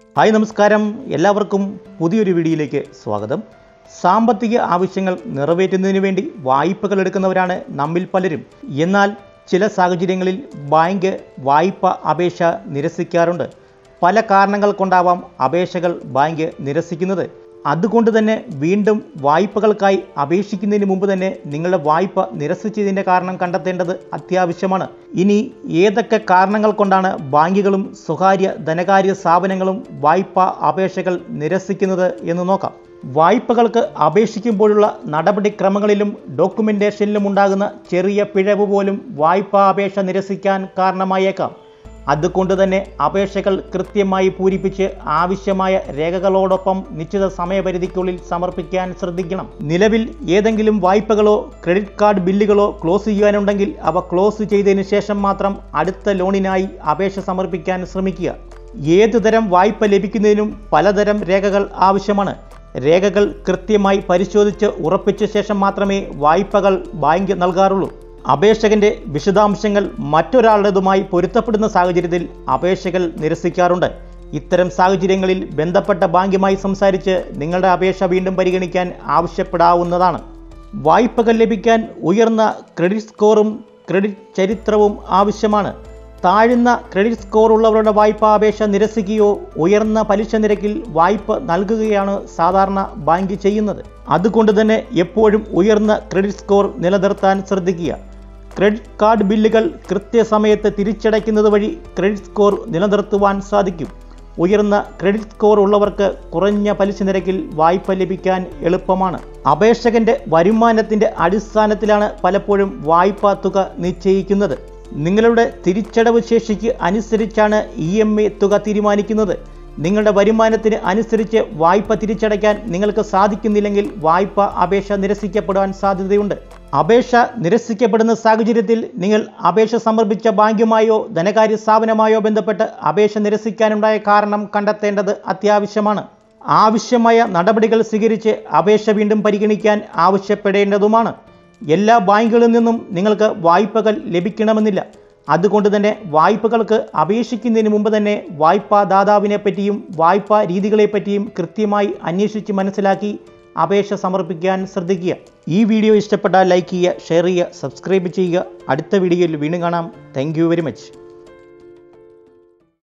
hi നമസ്കാരം എല്ലാവർക്കും പുതിയൊരു വീഡിയോയിലേക്ക് സ്വാഗതം സാമ്പത്തിക ആവശ്യങ്ങൾ നിറവേറ്റുന്നതിന് വേണ്ടി വായ്പകൾ എടുക്കുന്നവരാണ് നമ്മിൽ പലരും എന്നാൽ ചില സാഹചര്യങ്ങളിൽ ബാങ്ക് വായ്പ അപേക്ഷ നിരസിക്കാറുണ്ട് പല കാരണങ്ങൾ കൊണ്ടാവാം അപേക്ഷകൾ ബാങ്ക് നിരസിക്കുന്നത് അതുകൊണ്ട് തന്നെ വീണ്ടും വായ്പകൾക്കായി അപേക്ഷിക്കുന്നതിന് മുമ്പ് തന്നെ നിങ്ങളുടെ വായ്പ നിരസിച്ചതിൻ്റെ കാരണം കണ്ടെത്തേണ്ടത് അത്യാവശ്യമാണ് ഇനി ഏതൊക്കെ കാരണങ്ങൾ കൊണ്ടാണ് ബാങ്കുകളും സ്വകാര്യ ധനകാര്യ സ്ഥാപനങ്ങളും വായ്പാ അപേക്ഷകൾ നിരസിക്കുന്നത് എന്ന് നോക്കാം വായ്പകൾക്ക് അപേക്ഷിക്കുമ്പോഴുള്ള നടപടിക്രമങ്ങളിലും ഡോക്യുമെൻറ്റേഷനിലും ഉണ്ടാകുന്ന ചെറിയ പിഴവ് പോലും വായ്പാ അപേക്ഷ നിരസിക്കാൻ കാരണമായേക്കാം അതുകൊണ്ട് തന്നെ അപേക്ഷകൾ കൃത്യമായി പൂരിപ്പിച്ച് ആവശ്യമായ രേഖകളോടൊപ്പം നിശ്ചിത സമയപരിധിക്കുള്ളിൽ സമർപ്പിക്കാൻ ശ്രദ്ധിക്കണം നിലവിൽ ഏതെങ്കിലും വായ്പകളോ ക്രെഡിറ്റ് കാർഡ് ബില്ലുകളോ ക്ലോസ് ചെയ്യാനുണ്ടെങ്കിൽ അവ ക്ലോസ് ചെയ്തതിനു ശേഷം മാത്രം അടുത്ത ലോണിനായി അപേക്ഷ സമർപ്പിക്കാൻ ശ്രമിക്കുക ഏതു തരം വായ്പ ലഭിക്കുന്നതിനും പലതരം രേഖകൾ ആവശ്യമാണ് രേഖകൾ കൃത്യമായി പരിശോധിച്ച് ഉറപ്പിച്ച ശേഷം മാത്രമേ വായ്പകൾ ബാങ്ക് നൽകാറുള്ളൂ അപേക്ഷകന്റെ വിശദാംശങ്ങൾ മറ്റൊരാളുടേതുമായി പൊരുത്തപ്പെടുന്ന സാഹചര്യത്തിൽ അപേക്ഷകൾ നിരസിക്കാറുണ്ട് ഇത്തരം സാഹചര്യങ്ങളിൽ ബന്ധപ്പെട്ട ബാങ്കുമായി സംസാരിച്ച് നിങ്ങളുടെ അപേക്ഷ വീണ്ടും പരിഗണിക്കാൻ ആവശ്യപ്പെടാവുന്നതാണ് വായ്പകൾ ലഭിക്കാൻ ഉയർന്ന ക്രെഡിറ്റ് സ്കോറും ക്രെഡിറ്റ് ചരിത്രവും ആവശ്യമാണ് താഴ്ന്ന ക്രെഡിറ്റ് സ്കോർ ഉള്ളവരുടെ വായ്പാ അപേക്ഷ നിരസിക്കുകയോ ഉയർന്ന പലിശ നിരക്കിൽ വായ്പ നൽകുകയാണ് സാധാരണ ബാങ്ക് ചെയ്യുന്നത് അതുകൊണ്ട് തന്നെ എപ്പോഴും ഉയർന്ന ക്രെഡിറ്റ് സ്കോർ നിലനിർത്താൻ ശ്രദ്ധിക്കുക ക്രെഡിറ്റ് കാർഡ് ബില്ലുകൾ കൃത്യസമയത്ത് തിരിച്ചടയ്ക്കുന്നത് വഴി ക്രെഡിറ്റ് സ്കോർ നിലനിർത്തുവാൻ സാധിക്കും ഉയർന്ന ക്രെഡിറ്റ് സ്കോർ ഉള്ളവർക്ക് കുറഞ്ഞ പലിശ നിരക്കിൽ വായ്പ ലഭിക്കാൻ എളുപ്പമാണ് അപേക്ഷകന്റെ വരുമാനത്തിന്റെ അടിസ്ഥാനത്തിലാണ് പലപ്പോഴും വായ്പാ തുക നിശ്ചയിക്കുന്നത് നിങ്ങളുടെ തിരിച്ചടവ് ശേഷിക്ക് അനുസരിച്ചാണ് ഇ എം ഐ തുക തീരുമാനിക്കുന്നത് നിങ്ങളുടെ വരുമാനത്തിന് അനുസരിച്ച് വായ്പ തിരിച്ചടയ്ക്കാൻ നിങ്ങൾക്ക് സാധിക്കുന്നില്ലെങ്കിൽ വായ്പ അപേക്ഷ നിരസിക്കപ്പെടാൻ സാധ്യതയുണ്ട് അപേക്ഷ നിരസിക്കപ്പെടുന്ന സാഹചര്യത്തിൽ നിങ്ങൾ അപേക്ഷ സമർപ്പിച്ച ബാങ്കുമായോ ധനകാര്യ സ്ഥാപനമായോ ബന്ധപ്പെട്ട് അപേക്ഷ നിരസിക്കാനുണ്ടായ കാരണം കണ്ടെത്തേണ്ടത് അത്യാവശ്യമാണ് ആവശ്യമായ നടപടികൾ സ്വീകരിച്ച് അപേക്ഷ വീണ്ടും പരിഗണിക്കാൻ ആവശ്യപ്പെടേണ്ടതുമാണ് എല്ലാ ബാങ്കുകളിൽ നിന്നും നിങ്ങൾക്ക് വായ്പകൾ ലഭിക്കണമെന്നില്ല അതുകൊണ്ട് തന്നെ വായ്പകൾക്ക് അപേക്ഷിക്കുന്നതിന് മുമ്പ് തന്നെ വായ്പാ ദാതാവിനെ പറ്റിയും വായ്പാ രീതികളെപ്പറ്റിയും കൃത്യമായി അന്വേഷിച്ച് മനസ്സിലാക്കി അപേക്ഷ സമർപ്പിക്കാൻ ശ്രദ്ധിക്കുക ഈ വീഡിയോ ഇഷ്ടപ്പെട്ടാൽ ലൈക്ക് ചെയ്യുക ഷെയർ ചെയ്യുക സബ്സ്ക്രൈബ് ചെയ്യുക അടുത്ത വീഡിയോയിൽ വീണ്ടും കാണാം താങ്ക് വെരി മച്ച്